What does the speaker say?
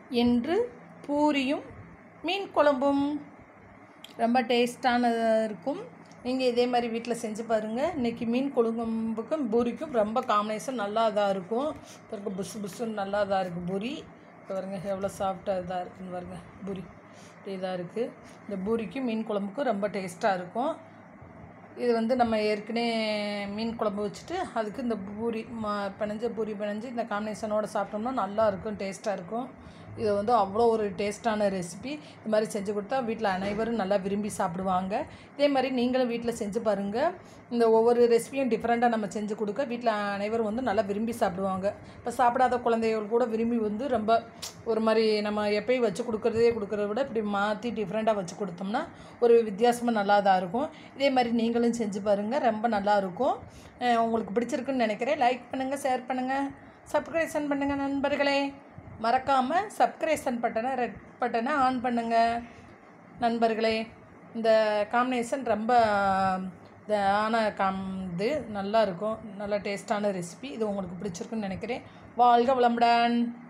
என்று பூரியும் மீன் குழம்பும் ரொம்ப டேஸ்டானதாக இருக்கும் நீங்கள் இதே மாதிரி வீட்டில் செஞ்சு பாருங்கள் இன்றைக்கி மீன் குழம்புக்கும் பூரிக்கும் ரொம்ப காம்பினேஷன் நல்லா இதாக இருக்கும் பாருங்க புசு புசுன்னு நல்லா இதாக இருக்குது பூரி இப்போ பாருங்க எவ்வளோ சாஃப்டாக இதாக இருக்குன்னு பாருங்க பூரி இப்படி இதாக இருக்குது இந்த பூரிக்கும் மீன் குழம்புக்கும் ரொம்ப டேஸ்ட்டாக இருக்கும் இது வந்து நம்ம ஏற்கனவே மீன் குழம்பு வச்சுட்டு அதுக்கு இந்த பூரி ம பிணைஞ்ச பூரி பிணைஞ்சு இந்த காம்பினேஷனோட சாப்பிட்டோம்னா நல்லா இருக்கும் டேஸ்ட்டாக இருக்கும் இது வந்து அவ்வளோ ஒரு டேஸ்ட்டான ரெசிபி இது மாதிரி செஞ்சு கொடுத்தா வீட்டில் அனைவரும் நல்லா விரும்பி சாப்பிடுவாங்க இதே மாதிரி நீங்களும் வீட்டில் செஞ்சு பாருங்கள் இந்த ஒவ்வொரு ரெசிபியும் டிஃப்ரெண்ட்டாக நம்ம செஞ்சு கொடுக்க வீட்டில் அனைவரும் வந்து நல்லா விரும்பி சாப்பிடுவாங்க இப்போ சாப்பிடாத குழந்தைகள் கூட விரும்பி வந்து ரொம்ப ஒரு மாதிரி நம்ம எப்பயும் வச்சு கொடுக்குறதே கொடுக்குறத விட இப்படி மாற்றி டிஃப்ரெண்ட்டாக வச்சு கொடுத்தோம்னா ஒரு வித்தியாசமாக நல்லா தான் இருக்கும் இதே மாதிரி நீங்களும் செஞ்சு பாருங்கள் ரொம்ப நல்லா இருக்கும் அஹ் உங்களுக்கு பிடிச்சிருக்குன்னு நினைக்கிறேன் லைக் பண்ணுங்கள் ஷேர் பண்ணுங்கள் சப்ஸ்கிரைஷன் பண்ணுங்கள் நண்பர்களே மறக்காமல் சப்ஸ்கிரைஷன் பட்டனை ரெட் பட்டனை ஆன் பண்ணுங்கள் நண்பர்களே இந்த காம்பினேஷன் ரொம்ப இந்த ஆன காம் இது நல்லா இருக்கும் நல்ல டேஸ்டான ரெசிபி இது உங்களுக்கு பிடிச்சிருக்குன்னு நினைக்கிறேன் வாழ்க வளமுடன்